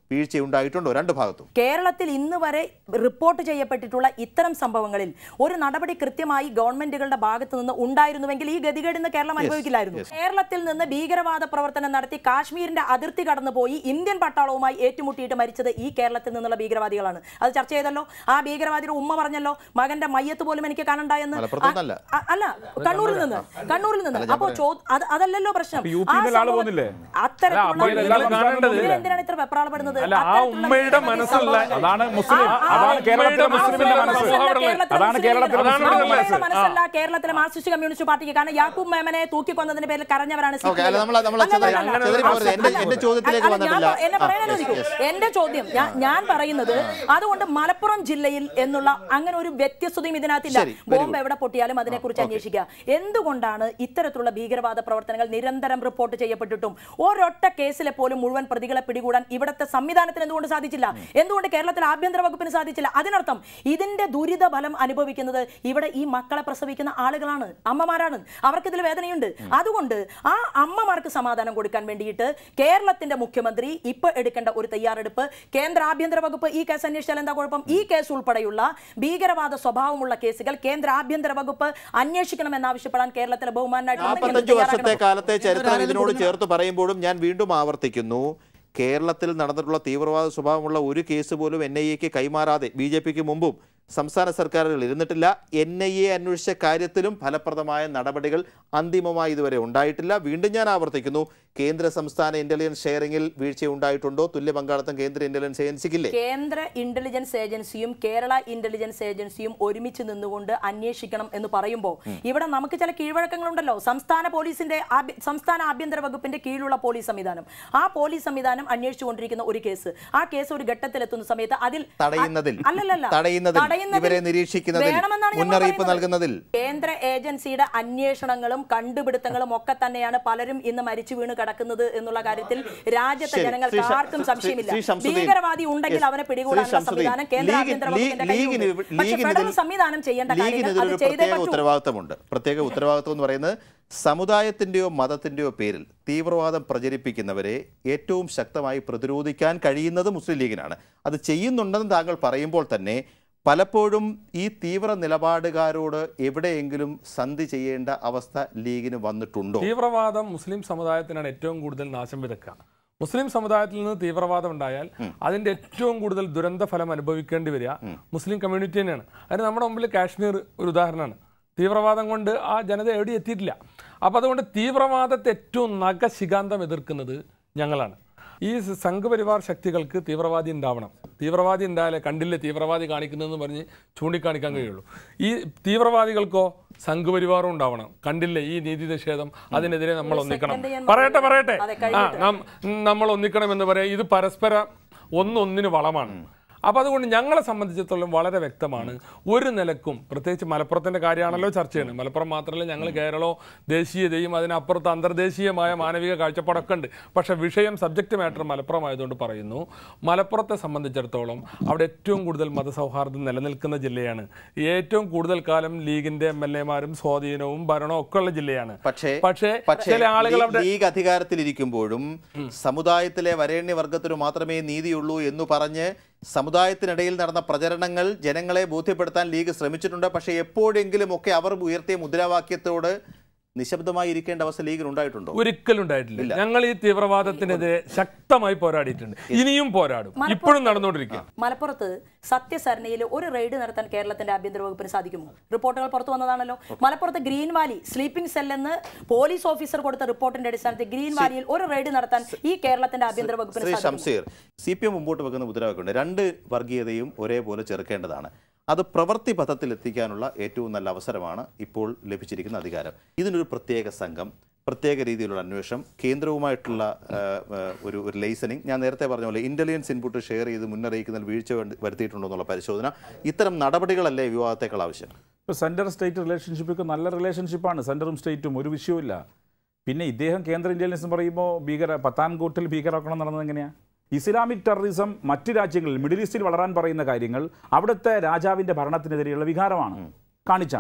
വീഴ്ചയുണ്ടായിട്ടുണ്ടോ രണ്ട് ഭാഗത്തും കേരളത്തിൽ ഇന്ന് വരെ റിപ്പോർട്ട് ചെയ്യപ്പെട്ടിട്ടുള്ള ഇത്തരം സംഭവങ്ങളിൽ ഒരു നടപടി കൃത്യമായി ഗവൺമെന്റുകളുടെ ഭാഗത്തു നിന്ന് ഉണ്ടായിരുന്നുവെങ്കിൽ ഈ ഗതികേട് ഇന്ന് കേരളം Yes, അനുഭവിക്കില്ലായിരുന്നു yes. കേരളത്തിൽ നിന്ന് ഭീകരവാദ പ്രവർത്തനം നടത്തി കാശ്മീരിന്റെ അതിർത്തി കടന്നുപോയി ഇന്ത്യൻ പട്ടാളവുമായി ഏറ്റുമുട്ടിയിട്ട് മരിച്ചത് ഈ കേരളത്തിൽ നിന്നുള്ള ഭീകരവാദികളാണ് അത് ചർച്ച ചെയ്തല്ലോ ആ ഭീകരവാദിയുടെ ഉമ്മ പറഞ്ഞല്ലോ മകന്റെ മയ്യത്ത് പോലും എനിക്ക് കാണണ്ടായെന്ന് മലപ്പുറത്തൊന്നല്ല. അ- അല്ല കണ്ണൂരിൽ നിന്ന് കണ്ണൂരിൽ നിന്ന് അല്ല, ഞാൻ അപ്പോ പറയാം. ചോ- അത് അതല്ലല്ലോ പ്രശ്നം അപ്പൊ യു ആ പിയിൽ ആള് സംഭവം- പോകുന്നില്ലേ? അത്തരത്തിലുള്ള അല്ല, അപ്പോൾ ഇതെല്ലാം കാണേണ്ടത് ഇതിൽ എന്തിനാണ് ഇത്ര വെപ്രാളപ്പെടുന്നത് അല്ല, ആ അത്തരത്തിലുള്ള ഉമ്മയുടെ നിരവധി മനസ്സുള്ള- സംഭവങ്ങൾ- അതാണ് മുസ്ലിം ആ- ആ അതാണ് കേരളത്തിലെ ഉമ്മയുടെ മുസ്ലിമിന്റെ മനസ്സുള്ള മനസ്സ് കേരളത്തിലെ അതാണ് കേരളത്തിലെ അതാണ് മുസ്ലിമിന്റെ ഉമ്മയുടെ മനസ്സ് മനസ്സല്ല കേരളത്തിലെ മാർക്സിസ്റ്റ് കമ്മ്യൂണിസ്റ്റ് പാർട്ടിക്ക് കാരണം യാക്കൂബ് മേമനെ തൂക്കിക്കൊന്നതിന്റെ പേരിൽ കരഞ്ഞവരാണ് സി ഓക്കേ, പി ഐ. അല്ല, നമ്മള് നമ്മള് അല്ല, അല്ല, ചെറിയ- അല്ല, ചെറിയ അല്ല, പോകരുത്. എന്റെ- അല്ല, എന്റെ ചോദ്യത്തിലേക്ക് അല്ല, ഞാൻ വന്നിട്ടില്ല. പ- എന്നെ ആ, പറയാനോ yes, yes. എന്റെ ചോദ്യം ഞാൻ ഞാൻ പറയുന്നത് അതുകൊണ്ട് മലപ്പുറം ജില്ലയിൽ എന്നുള്ള അങ്ങനെ ഒരു വ്യത്യസ്തതയും ഇതിനകത്തില്ല ശരി, very ബോംബ് എവിടെ പൊട്ടിയാലും അതിനെക്കുറിച്ച് അന്വേഷിക്കുക എന്തുകൊണ്ടാണ് ഇത്തരത്തിലുള്ള ഭീകരവാദ പ്രവർത്തനങ്ങൾ നിരന്തരം റിപ്പോർട്ട് ചെയ്യപ്പെട്ടിട്ടും ഒരൊറ്റ കേസിലെ പോലും മുഴുവൻ പ്രതികളെ പിടികൂടാൻ ഇവിടുത്തെ സംവിധാനത്തിന് എന്തുകൊണ്ട് സാധിച്ചില്ല എന്തുകൊണ്ട് കേരളത്തിലെ ആഭ്യന്തര വകുപ്പിന് സാധിച്ചില്ല അതിനർത്ഥം ഇതിന്റെ ദുരിത ഫലം അനുഭവിക്കുന്നത് ഇവിടെ ഈ മക്കളെ പ്രസവിക്കുന്ന ആളുകളാണ് അമ്മമാരാണ് അവർക്ക് ഇതിൽ വേദനയുണ്ട് അതുകൊണ്ട് ആ അമ്മമാർക്ക് സമാധാനം കൊടുക്കാൻ വേണ്ടിയിട്ട് കേരളത്തിന്റെ മുഖ്യമന്ത്രി ഇപ്പൊ എടുക്കേണ്ട ഒരു തയ്യാറെടുപ്പ് കേന്ദ്ര ആഭ്യന്തര വകുപ്പ് ഈ കേസ് അന്വേഷിച്ചാൽ എന്താ കുഴപ്പം ഈ കേസ് ഉൾപ്പെടെയുള്ള ഭീകരവാദ സ്വഭാവമുള്ള കേസുകൾ കേന്ദ്ര ആഭ്യന്തര വകുപ്പ് അന്വേഷിക്കണമെന്നാവശ്യപ്പെടാൻ കേരളത്തിലെ ബഹുമാനായിട്ട് നാൽപ്പത്തഞ്ച് വർഷത്തെ കാലത്തെ ചരിത്രം ഇതിനോട് ചേർത്ത് പറയുമ്പോഴും ഞാൻ വീണ്ടും ആവർത്തിക്കുന്നു കേരളത്തിൽ നടന്നിട്ടുള്ള തീവ്രവാദ സ്വഭാവമുള്ള ഒരു കേസ് പോലും എൻ ഐ എക്ക് കൈമാറാതെ ബി ജെ പിക്ക് മുമ്പും സംസ്ഥാന സർക്കാരുകൾ ഇരുന്നിട്ടില്ല എൻ ഐ എ അന്വേഷിച്ച കാര്യത്തിലും ഫലപ്രദമായ നടപടികൾ അന്തിമമായി ഇതുവരെ ഉണ്ടായിട്ടില്ല വീണ്ടും ഞാൻ ആവർത്തിക്കുന്നു കേന്ദ്ര സംസ്ഥാന ഇന്റലിജൻസ് ഷെയറിംഗിൽ വീഴ്ച ഉണ്ടായിട്ടുണ്ടോ തുല്യ പങ്കാളിത്തം കേന്ദ്ര ഇന്റലിജൻസ് ഏജൻസിക്കില്ലേ കേന്ദ്ര ഇന്റലിജൻസ് ഏജൻസിയും കേരള ഇന്റലിജൻസ് ഏജൻസിയും ഒരുമിച്ച് നിന്നുകൊണ്ട് അന്വേഷിക്കണം എന്ന് പറയുമ്പോൾ ഇവിടെ നമുക്ക് ചില കീഴ്വഴക്കങ്ങളുണ്ടല്ലോ സംസ്ഥാന പോലീസിന്റെ ആഭ്യ- സംസ്ഥാന ആഭ്യന്തര വകുപ്പിന്റെ കീഴിലുള്ള പോലീസ് സംവിധാനം ആ പോലീസ് സംവിധാനം അന്വേഷിച്ചുകൊണ്ടിരിക്കുന്ന ഒരു കേസ് ആ കേസ് ഒരു ഘട്ടത്തിലെത്തുന്ന സമയത്ത് അതിൽ തടയുന്നതിൽ അല്ലല്ലല്ല തടയുന്നതിൽ തടയുന്നതിൽ ഇവരെ നിരീക്ഷിക്കുന്നതിൽ വേണമെന്നാണ് ഞാൻ മുന്നറിയിപ്പ് പറയുന്നത്. നൽകുന്നതിൽ കേന്ദ്ര ഏജൻസിയുടെ അന്വേഷണങ്ങളും കണ്ടുപിടുത്തങ്ങളും ഒക്കെ തന്നെയാണ് പലരും ഇന്ന് മരിച്ചു വീണ് കിടക്കുന്നത് എന്നുള്ള കാര്യത്തിൽ രാജ്യത്തെ ശരി. ജനങ്ങൾക്ക് ശ്രീ ശ- ആർക്കും സംശയമില്ല ശ്രീ ശംസുദ്ദീൻ. ഭീകരവാദി ഉണ്ടെങ്കിൽ Yes. അവനെ ശ്രീ പിടികൂടാനുള്ള ശംസുദ്ദീൻ. സംവിധാനം കേന്ദ്ര ലീഗ്- ആഭ്യന്തര ലീഗ്- വകുപ്പിന്റെ കയ്യിലുണ്ട് ലീഗിന് പക്ഷേ ലീഗിന് ഫെഡറൽ ഇതിൽ- സംവിധാനം ചെയ്യേണ്ട ലീഗിന് കാര്യങ്ങൾ അത് ഇതിലൊരു ചെയ്തേ പ്രത്യേക പറ്റൂ ഉത്തരവാദിത്തമുണ്ട് പ്രത്യേക ഉത്തരവാദിത്വം എന്ന് പറയുന്നത് സമുദായത്തിൻ്റെയോ മതത്തിൻ്റെയോ പേരിൽ തീവ്രവാദം പ്രചരിപ്പിക്കുന്നവരെ ഏറ്റവും ശക്തമായി പ്രതിരോധിക്കാൻ കഴിയുന്നത് മുസ്ലിം ലീഗിനാണ് അത് ചെയ്യുന്നുണ്ടെന്ന് താങ്കൾ പറയുമ്പോൾ തന്നെ പലപ്പോഴും ഈ തീവ്ര നിലപാടുകാരോട് എവിടെയെങ്കിലും സന്ധി ചെയ്യേണ്ട അവസ്ഥ ലീഗിന് വന്നിട്ടുണ്ടോ തീവ്രവാദം മുസ്ലിം സമുദായത്തിനാണ് ഏറ്റവും കൂടുതൽ നാശം വിതക്കുക മുസ്ലിം സമുദായത്തിൽ നിന്ന് തീവ്രവാദം ഉണ്ടായാൽ അതിന്റെ ഏറ്റവും കൂടുതൽ ദുരന്ത ഫലം അനുഭവിക്കേണ്ടി വരിക മുസ്ലിം കമ്മ്യൂണിറ്റി തന്നെയാണ് അതിന് നമ്മുടെ മുമ്പിൽ കാശ്മീർ ഒരു ഉദാഹരണമാണ് തീവ്രവാദം കൊണ്ട് ആ ജനത എവിടെ എത്തിയിട്ടില്ല അപ്പോൾ അതുകൊണ്ട് തീവ്രവാദത്തെ ഏറ്റവും നഖശികാന്തം എതിർക്കുന്നത് ഞങ്ങളാണ് ഈ സംഘപരിവാർ ശക്തികൾക്ക് തീവ്രവാദി ഉണ്ടാവണം തീവ്രവാദി ഉണ്ടായാലേ കണ്ടില്ലേ തീവ്രവാദി കാണിക്കുന്നതെന്ന് പറഞ്ഞ് ചൂണ്ടിക്കാണിക്കാൻ കഴിയുള്ളൂ ഈ തീവ്രവാദികൾക്കോ സംഘപരിവാറും ഉണ്ടാവണം കണ്ടില്ലേ ഈ നീതി നിഷേധം അതിനെതിരെ നമ്മൾ ഒരു ഒന്നിക്കണം second ഞാൻ പറയട്ടെ പറയട്ടെ അതെ, ആ കഴിഞ്ഞിട്ട്. നം- നമ്മൾ ഒന്നിക്കണമെന്ന് പറയാം ഇത് പരസ്പരം ഒന്നൊന്നിന് വളമാണ് അപ്പോൾ അതുകൊണ്ട് ഞങ്ങളെ സംബന്ധിച്ചിടത്തോളം വളരെ വ്യക്തമാണ് ഒരു നിലക്കും പ്രത്യേകിച്ച് മലപ്പുറത്തിൻ്റെ കാര്യമാണല്ലോ ചർച്ച ചെയ്യുന്നത് മലപ്പുറം മാത്രമല്ല ഞങ്ങൾ കേരളവും ദേശീയതയും അതിനപ്പുറത്ത് അന്തർദേശീയമായ മാനവിക കാഴ്ചപ്പാടൊക്കെ ഉണ്ട് പക്ഷേ വിഷയം സബ്ജക്റ്റ് മാറ്റർ മലപ്പുറം ആയതുകൊണ്ട് പറയുന്നു മലപ്പുറത്തെ സംബന്ധിച്ചിടത്തോളം അവിടെ ഏറ്റവും കൂടുതൽ മതസൗഹാർദ്ദം നിലനിൽക്കുന്ന ജില്ലയാണ് ഏറ്റവും കൂടുതൽ കാലം ലീഗിന്റെ എം എൽ എമാരും സ്വാധീനവും ഭരണവും ഒക്കെ ഉള്ള ജില്ലയാണ് പക്ഷേ പക്ഷേ പക്ഷേ ചില ആളുകൾ ലീ- അവിടെ ലീഗ് അധികാരത്തിലിരിക്കുമ്പോഴും സമുദായത്തിലെ വരേണ്യ വർഗത്തിനു മാത്രമേ നീതിയുള്ളൂ എന്ന് പറഞ്ഞ് സമുദായത്തിനിടയിൽ നടന്ന പ്രചരണങ്ങൾ ജനങ്ങളെ ബോധ്യപ്പെടുത്താൻ ലീഗ് ശ്രമിച്ചിട്ടുണ്ട് പക്ഷേ എപ്പോഴെങ്കിലും ഒക്കെ അവർ ഉയർത്തിയ മുദ്രാവാക്യത്തോട് നിശബ്ദമായി ഇരിക്കേണ്ട അവസ്ഥ ലീഗിന് ഉണ്ടായിട്ടുണ്ടോ ഒരിക്കലും ഉണ്ടായിട്ടില്ല ഞങ്ങൾ ഈ തീവ്രവാദത്തിനെതിരെ ശക്തമായി പോരാടിയിട്ടുണ്ട് ഇനിയും പോരാടും ഇപ്പോഴും നടന്നുകൊണ്ടിരിക്കുക മലപ്പുറത്ത് സത്യസരണയിൽ ഒരു റെയ്ഡ് നടത്താൻ കേരളത്തിന്റെ ആഭ്യന്തര വകുപ്പിന് സാധിക്കുമോ റിപ്പോർട്ടുകൾ പുറത്തു വന്നതാണല്ലോ മലപ്പുറത്ത് ഗ്രീൻ വാലി സ്ലീപ്പിംഗ് സെൽ എന്ന് പോലീസ് ഓഫീസർ കൊടുത്ത റിപ്പോർട്ടിന്റെ അടിസ്ഥാനത്തിൽ ഗ്രീൻ വാലിയിൽ ഒരു റെയ്ഡ് നടത്താൻ ഈ കേരളത്തിന്റെ ആഭ്യന്തര വകുപ്പിന് ശ്രീ സാധിക്കുമോ ഷംസീർ സി പി എം മുമ്പോട്ട് വെക്കുന്ന മുദ്രാവാക്യമുണ്ട് രണ്ട് വർഗീയതയും ഒരേപോലെ ചെറുക്കേണ്ടതാണ് അത് പ്രവൃത്തി പഥത്തിൽ എത്തിക്കാനുള്ള ഏറ്റവും നല്ല അവസരമാണ് ഇപ്പോൾ ലഭിച്ചിരിക്കുന്ന അധികാരം ഇതിനൊരു പ്രത്യേക സംഘം പ്രത്യേക രീതിയിലുള്ള അന്വേഷണം കേന്ദ്രവുമായിട്ടുള്ള ആ, ആ, ഒരു ഒരു ലൈസനിങ് ഞാൻ നേരത്തെ പറഞ്ഞ പോലെ ഇന്റലിജൻസ് ഇൻപുട്ട് ഷെയർ ചെയ്ത് മുന്നറിയിക്കുന്നതിൽ വീഴ്ച വേണ്ടി- വരുത്തിയിട്ടുണ്ടോ എന്നുള്ള പരിശോധന ഇത്തരം നടപടികളല്ലേ വിവാദത്തേക്കാൾ ആവശ്യം ഇപ്പോൾ സെൻറ്റർ സ്റ്റേറ്റ് റിലേഷൻഷിപ്പൊക്കെ നല്ല റിലേഷൻഷിപ്പാണ് സെൻറ്ററും സ്റ്റേറ്റും ഒരു വിഷയവുമില്ല പിന്നെ ഇദ്ദേഹം കേന്ദ്ര ഇന്റലിജൻസ് എന്ന് പറയുമ്പോൾ ഭീകര പത്താൻകോട്ടിൽ ഭീകരാക്രമണം നടന്നത് എങ്ങനെയാണ് ഇസ്ലാമിക് ടെററിസം മറ്റ് രാജ്യങ്ങളിൽ മിഡിൽ ഈസ്റ്റിൽ വളരാൻ പറയുന്ന കാര്യങ്ങൾ അവിടുത്തെ രാജാവിൻ്റെ ഭരണത്തിനെതിരെയുള്ള വികാരമാണ് കാണിച്ചാണ്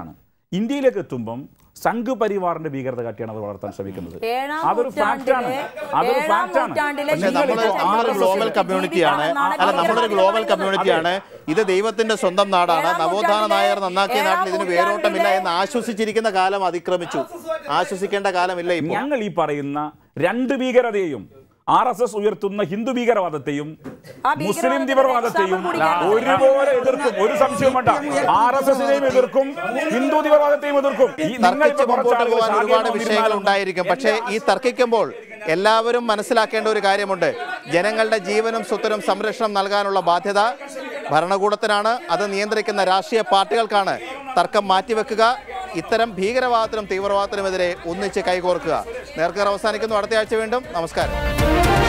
ഇന്ത്യയിലേക്ക് എത്തുമ്പം സംഘ് പരിവാറിന്റെ ഭീകരത കാട്ടിയാണ് അവർ വളർത്താൻ ശ്രമിക്കുന്നത് ഏഴാം അതൊരു ഫാക്റ്റാണ് നൂറ്റാണ്ടിലെ- അതൊരു ഏഴാം ഫാക്റ്റാണ് നൂറ്റാണ്ടിലെ പക്ഷേ നമ്മള് നമ്മളൊരു ഗ്ലോബൽ കമ്മ്യൂണിറ്റിയാണ് അല്ല നമ്മളൊരു ഗ്ലോബൽ കമ്മ്യൂണിറ്റിയാണ് ഇത് ദൈവത്തിന്റെ സ്വന്തം നാടാണ് നവോത്ഥാന നായർ നന്നാക്കിയ നാട്ടിൽ ഇതിന് വേരോട്ടമില്ല എന്ന് ആശ്വസിച്ചിരിക്കുന്ന കാലം അതിക്രമിച്ചു ആശ്വസിക്കേണ്ട കാലമില്ല ഇപ്പോൾ ഞങ്ങൾ ഈ പറയുന്ന രണ്ട് ഭീകരതയെയും ആർ എസ് എസ് ഉയർത്തുന്ന ഹിന്ദു ഭീകരവാദത്തെയും മുസ്ലിം തീവ്രവാദത്തെയും ഒരുപോലെ എതിർക്കും ഒരു സംശയവും വേണ്ട ആർ എസ് എസിനെയും എതിർക്കും ഹിന്ദു തീവ്രവാദത്തെയും എതിർക്കും ഈ നിങ്ങൾ തർക്കിച്ച് ഇപ്പോൾ കുറച്ച് മുമ്പോട്ട് ആളുകൾ പോകാൻ ഒരുപാട് ശാഖയിൽ വിഷയങ്ങൾ വന്നിരുന്നാലും ഉണ്ടായിരിക്കും പക്ഷേ ഈ തർക്കിക്കുമ്പോൾ എല്ലാവരും മനസ്സിലാക്കേണ്ട ഒരു കാര്യമുണ്ട് ജനങ്ങളുടെ ജീവനും സ്വത്തിനും സംരക്ഷണം നൽകാനുള്ള ബാധ്യത ഭരണകൂടത്തിനാണ് അത് നിയന്ത്രിക്കുന്ന രാഷ്ട്രീയ പാർട്ടികൾക്കാണ് തർക്കം മാറ്റിവെക്കുക ഇത്തരം ഭീകരവാദത്തിനും തീവ്രവാദത്തിനുമെതിരെ ഒന്നിച്ച് കൈകോർക്കുക നേർക്കർ അവസാനിക്കുന്നു അടുത്ത ആഴ്ച വീണ്ടും നമസ്കാരം